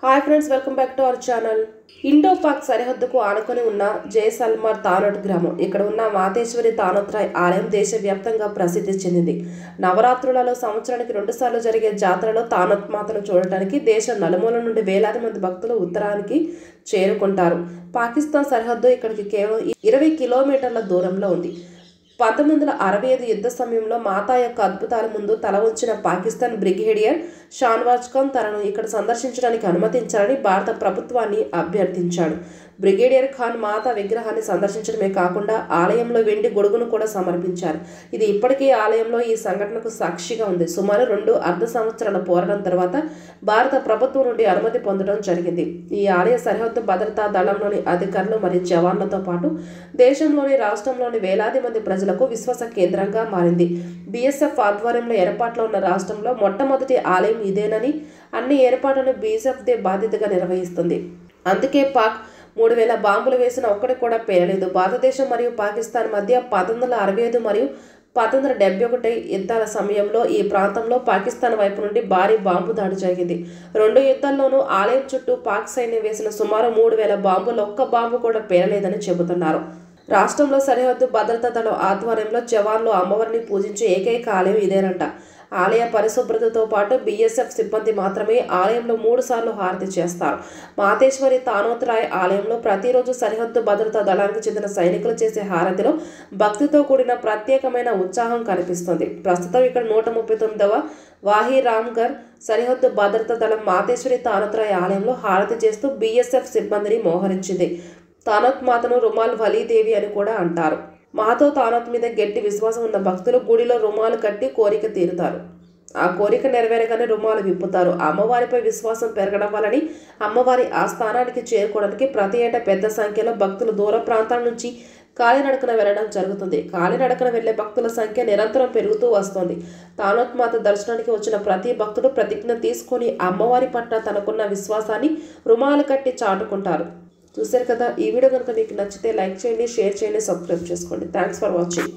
hi friends welcome back to our channel Indo Pak సరిహద్దుకు ఆనుకొని ఉన్న జయసల్మార్ తానోట్ గ్రామం ఇక్కడ ఉన్న మాతేశ్వరి తానోత్రాయ్ ఆలయం దేశవ్యాప్తంగా ప్రసిద్ధి చెందింది నవరాత్రులలో సంవత్సరానికి రెండుసార్లు జరిగే జాతరలో తానోత్ మాతను చూడటానికి దేశం నలుమూల నుండి వేలాది మంది భక్తులు ఉత్తరానికి చేరుకుంటారు పాకిస్తాన్ సరిహద్దు ఇక్కడికి కేవలం ఇరవై కిలోమీటర్ల దూరంలో ఉంది పంతొమ్మిది వందల అరవై ఐదు యుద్ధ సమయంలో మాతా యొక్క అద్భుతాల ముందు తల ఉంచిన పాకిస్తాన్ బ్రిగేడియర్ షాన్వాజ్ ఖాన్ తనను ఇక్కడ సందర్శించడానికి అనుమతించాలని భారత ప్రభుత్వాన్ని అభ్యర్థించాడు బ్రిగేడియర్ ఖాన్ మాతా విగ్రహాన్ని సందర్శించడమే కాకుండా ఆలయంలో వెండి గొడుగును కూడా సమర్పించారు ఇది ఇప్పటికీ ఆలయంలో ఈ సంఘటనకు సాక్షిగా ఉంది సుమారు రెండు అర్ధ సంవత్సరాల పోరాటం తర్వాత భారత ప్రభుత్వం నుండి అనుమతి పొందడం జరిగింది ఈ ఆలయ సరిహద్దు భద్రతా దళంలోని అధికారులు మరియు జవాన్లతో పాటు దేశంలోని రాష్ట్రంలోని వేలాది మంది ప్రజలకు విశ్వాస కేంద్రంగా మారింది బీఎస్ఎఫ్ ఆధ్వర్యంలో ఏర్పాట్లో ఉన్న రాష్ట్రంలో మొట్టమొదటి ఆలయం ఇదేనని అన్ని ఏర్పాట్లను బీఎస్ఎఫ్దే బాధ్యతగా నిర్వహిస్తుంది అందుకే పాక్ మూడు వేల బాంబులు వేసిన ఒక్కటి కూడా పేరలేదు భారతదేశం మరియు పాకిస్తాన్ మధ్య పంతొమ్మిది వందల అరవై ఐదు మరియు పంతొమ్మిది వందల డెబ్బై ఒకటి యుద్ధాల సమయంలో ఈ ప్రాంతంలో పాకిస్తాన్ వైపు నుండి భారీ బాంబు దాడి జరిగింది రెండు యుద్ధాల్లోనూ ఆలయం చుట్టూ పాక్ సైన్యం వేసిన సుమారు మూడు వేల బాంబులు ఒక్క బాంబు కూడా పేరలేదని చెబుతున్నారు రాష్ట్రంలో సరిహద్దు భద్రతా దళం ఆధ్వర్యంలో జవాన్లు అమ్మవారిని పూజించే ఏకైక ఆలయం ఇదేనంట ఆలయ పరిశుభ్రతతో పాటు బీఎస్ఎఫ్ సిబ్బంది మాత్రమే ఆలయంలో మూడు సార్లు హారతి చేస్తారు మాతేశ్వరి తానోత్రాయ్ ఆలయంలో ప్రతిరోజు సరిహద్దు భద్రతా దళానికి చెందిన సైనికులు చేసే హారతిలో భక్తితో కూడిన ప్రత్యేకమైన ఉత్సాహం కనిపిస్తుంది ప్రస్తుతం ఇక్కడ నూట ముప్పై తొమ్మిదవ వాహి రామ్గర్ సరిహద్దు భద్రతా దళం మాతేశ్వరి తానోత్రాయ్ ఆలయంలో హారతి చేస్తూ బీఎస్ఎఫ్ సిబ్బందిని మోహరించింది తానత్ మాతను రుమాల్ వలీదేవి అని కూడా అంటారు మాతో తానత్ మీద గట్టి విశ్వాసం ఉన్న భక్తులు గుడిలో రుమాలు కట్టి కోరిక తీరుతారు ఆ కోరిక నెరవేరగానే రుమాలు విప్పుతారు అమ్మవారిపై విశ్వాసం పెరగడం వలని అమ్మవారి ఆ స్థానానికి చేరుకోవడానికి ప్రతి ఏటా పెద్ద సంఖ్యలో భక్తులు దూర ప్రాంతాల నుంచి కాలినడకన వెళ్ళడం జరుగుతుంది కాలినడకన వెళ్లే భక్తుల సంఖ్య నిరంతరం పెరుగుతూ వస్తుంది తానోత్ మాత దర్శనానికి వచ్చిన ప్రతి భక్తుడు ప్రతిజ్ఞ తీసుకొని అమ్మవారి పట్ల తనకున్న విశ్వాసాన్ని రుమాలు కట్టి చాటుకుంటారు చూశారు కదా ఈ వీడియో కనుక మీకు నచ్చితే లైక్ చేయండి షేర్ చేయండి సబ్స్క్రైబ్ చేసుకోండి థ్యాంక్స్ ఫర్ వాచింగ్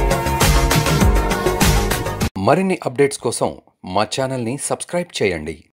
మరిన్ని అప్డేట్స్ కోసం మా ఛానల్ని సబ్స్క్రైబ్ చేయండి